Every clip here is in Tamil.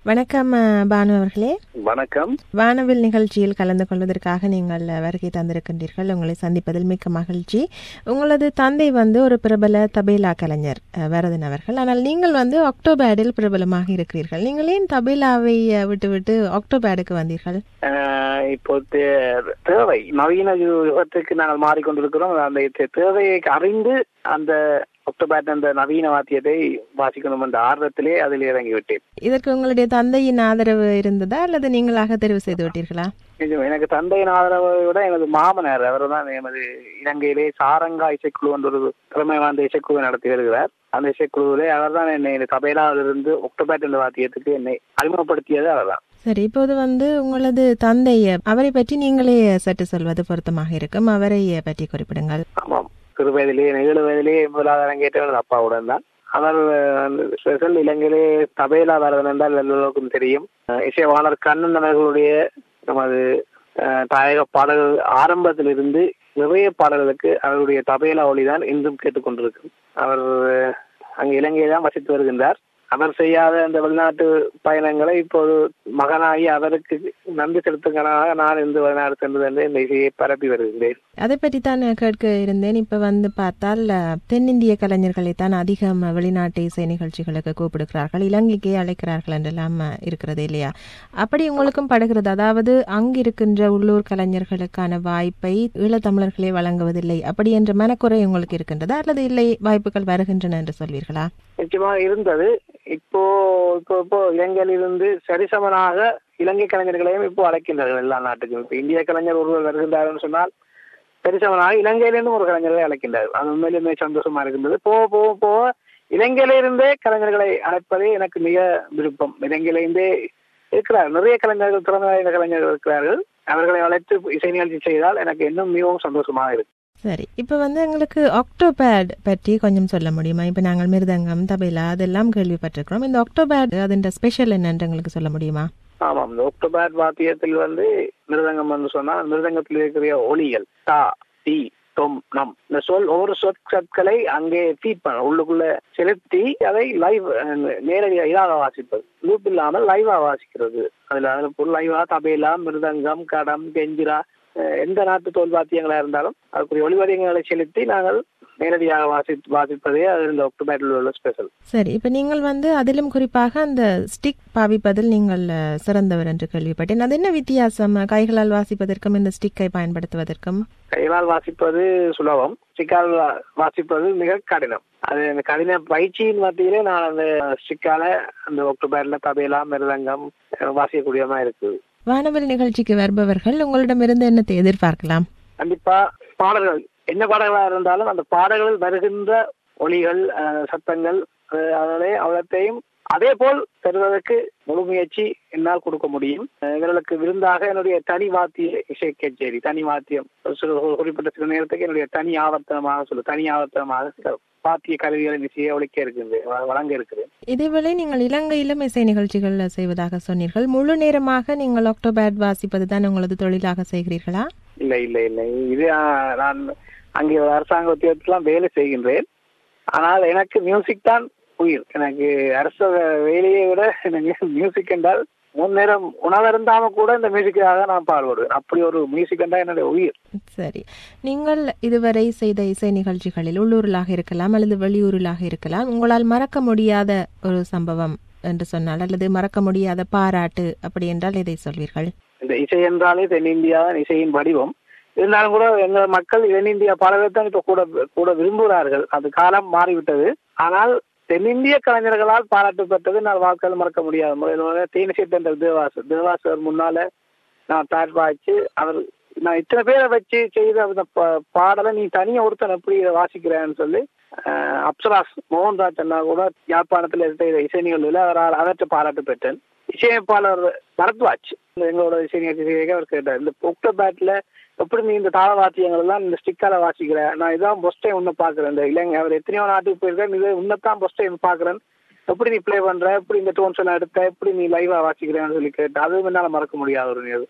வணக்கம் அஹ், பானு அவர்களே வணக்கம் வானவில் நிகழ்ச்சியில் கலந்து கொள்வதற்காக நீங்கள் அஹ், வருகை தந்திருக்கின்றீர்கள் உங்களை சந்திப்பதில் மிக்க மகிழ்ச்சி உங்களது தந்தை வந்து ஒரு பிரபல தபேலா கலைஞர் அஹ், வரதன் அவர்கள் ஆனால் நீங்கள் வந்து ஒக்டோபேடில் பிரபலமாக இருக்கிறீர்கள் நீங்கள் ஏன் தபேலாவை அஹ், விட்டுவிட்டு ஒக்டோபேடுக்கு வந்தீர்கள் அஹ் இப்போ தே- தேவை நவீன யுகத்துக்கு நாங்கள் மாறிக்கொண்டிருக்கிறோம் அந்த தே- தேவையை அறிந்து அந்த ஒக்டோபேட் அந்த நவீன வாத்தியத்தை வாசிக்கணும் என்ற ஆர்வத்திலே அதில் இறங்கிவிட்டேன் இதற்கு உங்களுடைய தந்தையின் ஆதரவு இருந்ததா அல்லது நீங்களாக தெரிவு செய்து விட்டீர்களா நிஜம், எனக்கு தந்தையின் ஆதரவை விட எனது மாமனார் அவர் தான் எமது இலங்கையிலே சாரங்கா இசைக்குழு என்ற ஒரு திறமை வாய்ந்த இசைக்குழுவை நடத்தி வருகிறார் அந்த இசைக்குழுவிலே அவர் தான் என்னை இந்த தபேலாவிலிருந்து ஒக்டோபேட் என்ற வாத்தியத்துக்கு என்னை அறிமுகப்படுத்தியது அவர் தான் சரி இப்போது வந்து உங்களது தந்தை அவரை பற்றி நீங்களே சற்று சொல்வது பொருத்தமாக இருக்கும் அவரை பற்றி குறிப்பிடுங்கள் ஆமாம் சிறு வயதிலே ஏழு வயதிலே முதலாவது அரங்கேற்றவர் அப்பாவுடன் தான் அவர் அஹ், ஸ்பெஷல் இலங்கையிலே தபேலா வரதன் என்றால் எல்லோருக்கும் தெரியும் அஹ், இசைவாளர் கண்ணன் அவர்களுடைய நமது அஹ், தாயக பாடல்கள் ஆரம்பத்திலிருந்து நிறைய பாடல்களுக்கு அவருடைய தபேலா ஒளிதான் இன்றும் கேட்டுக்கொண்டிருக்கும் அவர் அஹ், அங்கு இலங்கையை தான் வசித்து வருகின்றார் அவர் செய்யாத அந்த வெளிநாட்டு பயணங்களை இப்போது மகனாகி அவருக்கு நன்றி செலுத்துங்களாக நான் இந்த வெளிநாடு சென்றது என்று இந்த இசையை பரப்பி வருகின்றேன் அதை பற்றி தான் கேட்க இருந்தேன் இப்ப வந்து பார்த்தால் அஹ், தென்னிந்திய கலைஞர்களை தான் அதிகம் வெளிநாட்டு இசை நிகழ்ச்சிகளுக்கு கூப்பிடுகிறார்கள் இலங்கைக்கே அழைக்கிறார்கள் என்றெல்லாம் அஹ், இருக்கிறது இல்லையா அப்படி உங்களுக்கும் படுகிறது அதாவது அங்கு இருக்கின்ற உள்ளூர் கலைஞர்களுக்கான வாய்ப்பை ஈழத்தமிழர்களே வழங்குவதில்லை அப்படி என்ற மனக்குறை உங்களுக்கு இருக்கின்றதா அல்லது இல்லை வாய்ப்புகள் வருகின்றன என்று சொல்வீர்களா நிச்சயமாக இருந்தது இப்போ இப்போ இப்போ இலங்கையிலிருந்து சரிசமனாக இலங்கை கலைஞர்களையும் இப்போ அழைக்கின்றார்கள் எல்லா நாட்டுக்கும் இப்போ இந்திய கலைஞர் ஒருவர் வருகின்றார்னு சொன்னால் சரிசமனாக இலங்கையிலிருந்தும் ஒரு கலைஞர்களை அழைக்கின்றார்கள் அது உண்மையிலுமே சந்தோஷமா இருக்கின்றது போக போக போக இலங்கையிலிருந்தே கலைஞர்களை அழைப்பதே எனக்கு மிக விருப்பம் இலங்கையிலிருந்தே இருக்கிறார் நிறைய கலைஞர்கள் திறமை வாய்ந்த கலைஞர்கள் இருக்கிறார்கள் அவர்களை அழைத்து இசை நிகழ்ச்சி செய்தால் எனக்கு இன்னும் மிகவும் சந்தோஷமாக இருக்கு சரி இப்ப வந்து எங்களுக்கு ஆக்டோபேட் பற்றி கொஞ்சம் சொல்ல முடியுமா இப்ப நாங்கள் மிருதங்கம் தபேலா அதெல்லாம் கேள்விப்பட்டிருக்கிறோம் இந்த ஆக்டோபேட் அதன் ஸ்பெஷல் என்னன்னு எங்களுக்கு சொல்ல முடியுமா ஆமாம் இந்த ஒக்டோபர் வாத்தியத்தில் வந்து மிருதங்கம் வந்து சொன்னால் மிருதங்கத்தில் இருக்கிற ஒலிகள் தா டி தொம் நம் இந்த சொல் ஒவ்வொரு சொற்களை அங்கே ஃபீட் பண்ண உள்ளுக்குள்ள செலுத்தி அதை லைவ் நேரடியாக இதாக வாசிப்பது லூப் இல்லாமல் லைவா வாசிக்கிறது அதுல அதுல லைவா தபேலா மிருதங்கம் கடம் கெஞ்சிரா அஹ் எந்த நாட்டு தோல் வாத்தியங்களா இருந்தாலும் அதுக்குரிய ஒளிவரியங்களை செலுத்தி நாங்கள் நேரடியாக வாசி வாசிப்பதே அது இந்த ஒக்டோபரில் உள்ள ஸ்பெஷல் சரி இப்ப நீங்கள் வந்து அதிலும் குறிப்பாக அந்த ஸ்டிக் பாவிப்பதில் நீங்கள் அஹ், சிறந்தவர் என்று கேள்விப்பட்டேன் அது என்ன வித்தியாசம் கைகளால் வாசிப்பதற்கும் இந்த ஸ்டிக்கை பயன்படுத்துவதற்கும் கைகளால் வாசிப்பது சுலபம் சிக்கால் வா- வாசிப்பது மிக கடினம் அது அந்த கடின பயிற்சியின் மத்தியிலே நான் அந்த சிக்கால அந்த ஒக்டோபர்ல தபேலா மிருதங்கம் அஹ், வாசிக்கக்கூடியமா இருக்குது வானவில் நிகழ்ச்சிக்கு வருபவர்கள் உங்களிடமிருந்து என்னத்தை எதிர்பார்க்கலாம் கண்டிப்பா பாடல்கள் என்ன பாடல்களா இருந்தாலும் அந்த பாடல்களில் வருகின்ற ஒலிகள் அஹ், சத்தங்கள் அஹ், அதிலே அவ்வளத்தையும் அதே போல் தருவதற்கு முழு முயற்சி என்னால் கொடுக்க முடியும் அஹ், இவர்களுக்கு விருந்தாக என்னுடைய தனி வாத்திய இசை கச்சேரி தனி வாத்தியம் ஒரு சில ஒரு குறிப்பிட்ட சில நேரத்துக்கு என்னுடைய தனி ஆவர்த்தனமாக சொல்லு தனி ஆவர்த்தனமாக சில வாத்திய கருவிகளின் இசையை ஒழிக்க இருக்குது வ- வழங்க இருக்குது இதேவேளை நீங்கள் இலங்கையிலும் இசை நிகழ்ச்சிகள் செய்வதாக சொன்னீர்கள் முழு நேரமாக நீங்கள் ஆக்டோபேட் வாசிப்பது தான் உங்களது தொழிலாக செய்கிறீர்களா இல்லை இல்லை இல்லை இது ஆஹ், நான் அங்கே ஒரு அரசாங்க உத்தியோகத்திலாம் வேலை செய்கின்றேன் ஆனால் எனக்கு மியூசிக் தான் உயிர் எனக்கு அரச வேலையை விட எனக்கு மியூசிக் என்றால் முன்னேறம் உணவருந்தாம கூட இந்த மியூசிக்காக நான் பாடுபடுவேன் அப்படி ஒரு மியூசிக் என்றால் என்னுடைய உயிர் சரி நீங்கள் இதுவரை செய்த இசை நிகழ்ச்சிகளில் உள்ளூரிலாக இருக்கலாம் அல்லது வெளியூரிலாக இருக்கலாம் உங்களால் மறக்க முடியாத ஒரு சம்பவம் என்று சொன்னால் அல்லது மறக்க முடியாத பாராட்டு அப்படி என்றால் இதை சொல்வீர்கள் இந்த இசை என்றாலே தென்னிந்தியா தான் இசையின் வடிவம் இருந்தாலும் கூட எங்கள் மக்கள் தென்னிந்தியா பாடல்களை தான் இப்ப கூட கூட விரும்புகிறார்கள் அது காலம் மாறிவிட்டது ஆனால் தென்னிந்திய கலைஞர்களால் பாராட்டு பெற்றது நான் வாழ்க்கையில் மறக்க முடியாது முதல்ல தேனிசை என்ற தேவாஸ் தேவாசர் முன்னால நான் தாட் வாய்ச்சு அவர் நான் இத்தனை பேரை வச்சு செய்த அந்த ப- பாடலை நீ தனியா ஒருத்தன் எப்படி இதை வாசிக்கிறேன்னு சொல்லி அஹ், அப்சராஸ் மோகன்ராஜ் அண்ணா கூட யாழ்ப்பாணத்தில் செய்த இசை நிகழ்வுல அவரால் அதற்ற பாராட்டு பெற்றேன் இசையமைப்பாளர் பரத்வாஜ் எங்களோட இசை நிகழ்ச்சி செய்ய அவர் கேட்டார் இந்த ஒக்டோபேட்ல எப்படி நீ இந்த தாள வாத்தியங்கள் எல்லாம் இந்த ஸ்டிக்கால வாசிக்கிற நான் இதான் ஃபர்ஸ்ட் டைம் உன்னை பாக்குறேன் இந்த இளைஞ அவர் எத்தனையோ நாட்டுக்கு போயிருக்கேன் இது உன்னைத்தான் ஃபர்ஸ்ட் டைம் பாக்குறேன் எப்படி நீ ப்ளே பண்ற எப்படி இந்த டோன்ஸ் எல்லாம் எடுத்த எப்படி நீ லைவா வாசிக்கிறேன்னு சொல்லி கேட்டு அதுவும் என்னால மறக்க முடியாத ஒரு நிகழ்வு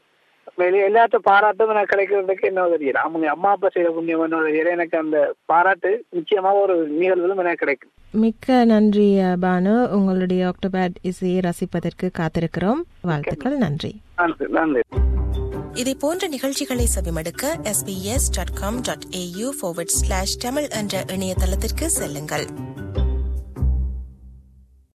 வெளியே எல்லாத்த பாராட்டும் எனக்கு கிடைக்கிறதுக்கு என்ன தெரியல அவங்க அம்மா அப்பா செய்த புண்ணியம் என்ன தெரியல எனக்கு அந்த பாராட்டு நிச்சயமா ஒரு நிகழ்விலும் எனக்கு கிடைக்கும் மிக்க நன்றி அஹ், பானு உங்களுடைய ஆக்டோபேட் இசையை ரசிப்பதற்கு காத்திருக்கிறோம் வாழ்த்துக்கள் நன்றி நன்றி நன்றி இதை போன்ற நிகழ்ச்சிகளை செவிமடுக்க sbs.com.au forward slash தமிழ் என்ற இணையதளத்திற்கு செல்லுங்கள்